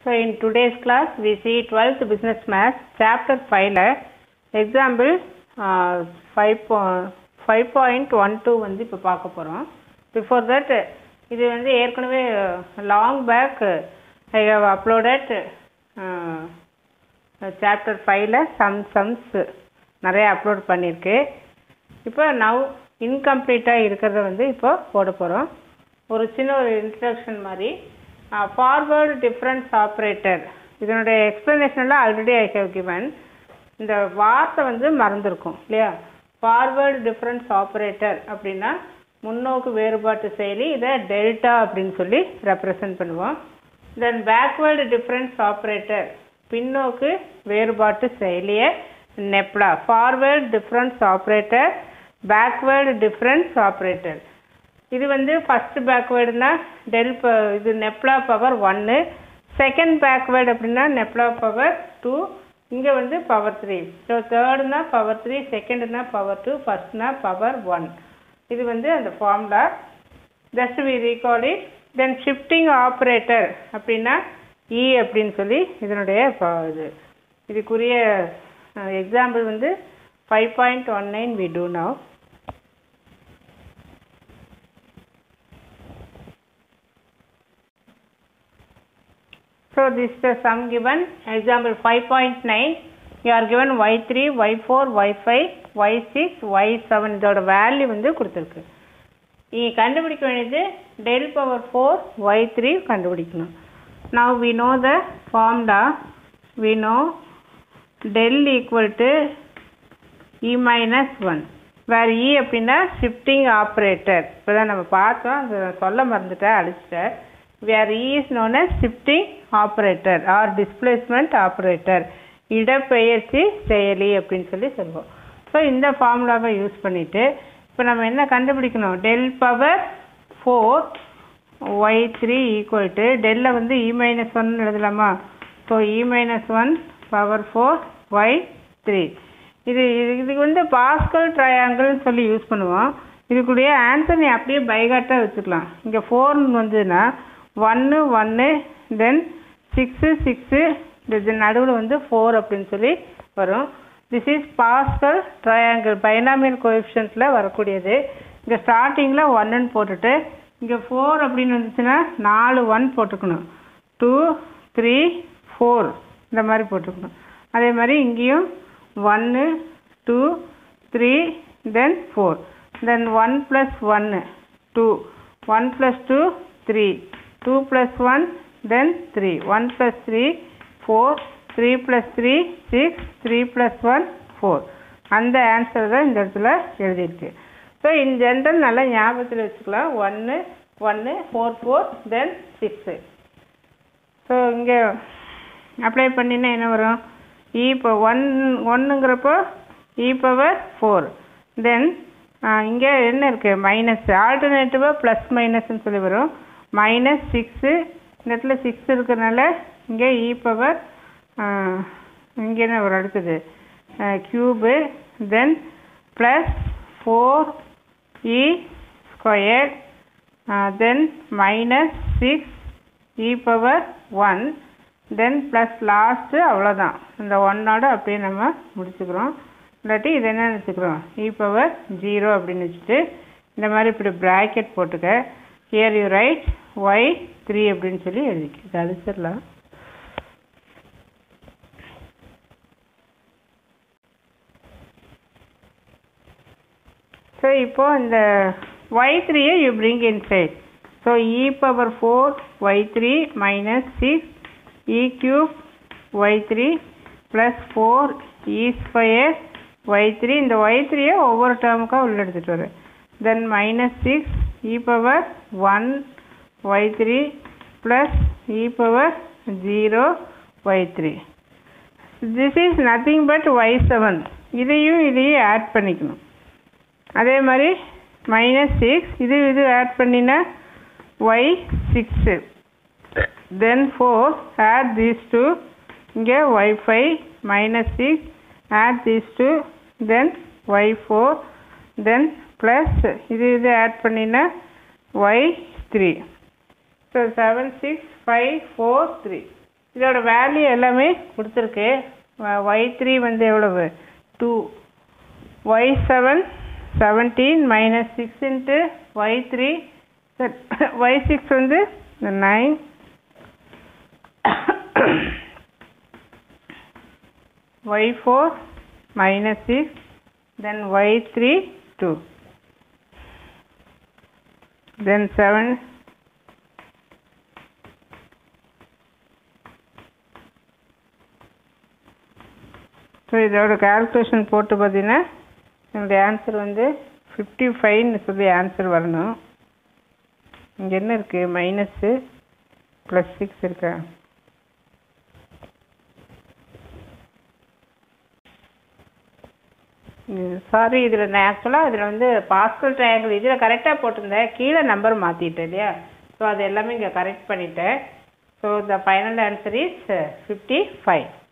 So in today's class we see 12th business math chapter 5 ல example uh, 5 po- 5.12 வந்து இப்போ பார்க்க போகிறோம் பிஃபோர் தட் இது வந்து ஏற்கனவே long back I have uploaded chapter ஃபைவ்ல சம் சம்ஸ் நிறைய அப்லோட் பண்ணியிருக்கு இப்போ நவ் இன்கம்ப்ளீட்டாக இருக்கிறத வந்து இப்போ போட போகிறோம் ஒரு சின்ன ஒரு இன்ட்ரடக்ஷன் மாதிரி ஃபார்வேர்டு டிஃப்ரென்ஸ் ஆப்ரேட்டர் இதனுடைய எக்ஸ்ப்ளனேஷனில் ஆல்ரெடி ஐ ஹவ் கிவன் இந்த வார்த்தை வந்து மறந்துருக்கும் இல்லையா ஃபார்வேர்டு டிஃப்ரென்ஸ் ஆப்ரேட்டர் அப்படின்னா முன்னோக்கு வேறுபாட்டு செயலி இதை டெல்டா அப்படின்னு சொல்லி ரெப்ரசன்ட் பண்ணுவோம் தென் பேக்வேர்டு டிஃப்ரென்ஸ் ஆப்ரேட்டர் பின்னோக்கு வேறுபாட்டு செயலியை nabla forward difference operator backward difference operator இது வந்து ஃபர்ஸ்ட் பேக்வேர்டுனா டெல் ப இது நெப்லா பவர் ஒன்று செகண்ட் பேக்வேர்டு அப்படின்னா நெப்லா பவர் டூ இங்கே வந்து பவர் த்ரீ ஸோ தேர்டுனா பவர் த்ரீ செகண்டுனா பவர் டூ ஃபர்ஸ்ட்னா பவர் ஒன் இது வந்து அந்த formula just we recall it then shifting operator அப்படின்னா இ அப்படின்னு சொல்லி இதனுடைய ப- இது இதுக்குரிய எக்ஸாம்பிள் வந்து five point one nine we do now So this is the sum given. Example 5.9. You are given y3, y4, y5, y6, y7 இதோட value வந்து கொடுத்துருக்கு நீங்கள் கண்டுபிடிக்க வேண்டியது del power four y three கண்டுபிடிக்கணும் நவ் வி நோ த ஃபார்ம்டா we know del equal to E minus one வேறு E அப்படின்னா ஷிஃப்டிங் ஆப்ரேட்டர் இப்போ தான் நம்ம பார்த்தோம் அது சொல்ல மறந்துட்டேன் அழிச்சிட்டேன் where E is known as shifting operator or displacement operator இடப்பெயர்ச்சி செயலி அப்படின்னு சொல்லி சொல்லுவோம் ஸோ இந்த ஃபார்முலாவை யூஸ் பண்ணிவிட்டு இப்போ நம்ம என்ன கண்டுபிடிக்கணும் del power four y three equal to டெல்ல வந்து இ மைனஸ் ஒன் எழுதலாமா so E minus one power four y three இது இது இதுக்கு வந்து பாஸ்கல் ட்ரையாங்கிள்னு சொல்லி யூஸ் பண்ணுவோம் இதுக்குடைய ஆன்சர் நீ அப்படியே பைகாட்டாக வச்சுக்கலாம் இங்கே ஃபோர்னு வந்ததுன்னா ஒன்று ஒன்று தென் சிக்ஸு சிக்ஸு இது நடுவில் வந்து ஃபோர் அப்படின்னு சொல்லி வரும் this is Pascal triangle binomial கோஎஃபிஷியன்ஸில் வரக்கூடியது இங்கே ஸ்டார்டிங்கில் ஒன்றுன்னு போட்டுட்டு இங்கே ஃபோர் அப்படின்னு வந்துச்சுன்னா நாலு ஒன் போட்டுக்கணும் டூ த்ரீ ஃபோர் இந்த மாதிரி போட்டுக்கணும் அதே மாதிரி இங்கேயும் ஒன்று two three then four then one plus ஒன்று two one plus two three two plus one then three one plus three four three plus three six three plus one four அந்த answer தான் இந்த இடத்துல எழுதியிருக்கு ஸோ இன் ஜென்ரல் நல்லா ஞாபகத்தில் வச்சுக்கலாம் ஒன்று ஒன்று four four then six so இங்கே அப்ளை பண்ணினா என்ன வரும் இ இப்போ ஒன் ஒன்றுங்கிறப்போ இ பவர் ஃபோர் தென் இங்கே என்ன இருக்குது மைனஸ் ஆல்டர்னேட்டிவாக ப்ளஸ் மைனஸ்ன்னு சொல்லி வரும் மைனஸ் சிக்ஸு இந்த இடத்துல சிக்ஸ் இருக்கிறனால இங்கே இ பவர் இங்கே என்ன வரும் அடுத்தது cube then plus four E square then minus six E power one then plus last அவ்வளோதான் இந்த ஒன்னோட அப்படியே நம்ம முடிச்சுக்கிறோம் இல்லாட்டி இது என்ன வச்சுக்கிறோம் இ பவர் ஜீரோ அப்படின்னு வச்சுட்டு இந்த மாதிரி இப்படி ப்ராக்கெட் போட்டுக்க here you write y three அப்படின்னு சொல்லி எழுதிக்க இது அழிச்சிடலாம் ஸோ இப்போ இந்த ஒய் த்ரீயை you bring inside so E power four y three minus six E cube y three plus four E square y three இந்த ஒய் த்ரீயை ஒவ்வொரு டேர்முக்காக உள்ள எடுத்துகிட்டு வரேன் then minus six E power one y three plus E power zero y three this is nothing but y seven இதையும் இதையும் add பண்ணிக்கணும் அதே மாதிரி மைனஸ் சிக்ஸ் இது இது ஆட் பண்ணினா y six then four add these two இங்கே y five minus six add these two then y four then plus இது இது ஆட் பண்ணினா y three so seven six five four three இதோட value எல்லாமே கொடுத்துருக்கு ஒய் த்ரீ வந்து எவ்வளவு two y seven seventeen minus six into y three y six வந்து nine y four minus six then y three two then seven so இதோட calculation போட்டு பார்த்தீங்கன்னா என்னுடைய ஆன்சர் வந்து ஃபிஃப்டி ஃபைவ்னு சொல்லி ஆன்சர் வரணும் இங்கே என்ன இருக்குது மைனஸ்ஸு ப்ளஸ் சிக்ஸ் இருக்கா சாரி இதில் நான் ஆக்சுவலாக இதில் வந்து பாஸ்கல் ட்ரையாங்கிள் இதில் கரெக்டாக போட்டிருந்தேன் கீழே நம்பர் மாற்றிட்டேன் இல்லையா ஸோ அது எல்லாமே இங்கே கரெக்ட் பண்ணிட்டேன் so the final answer is fifty five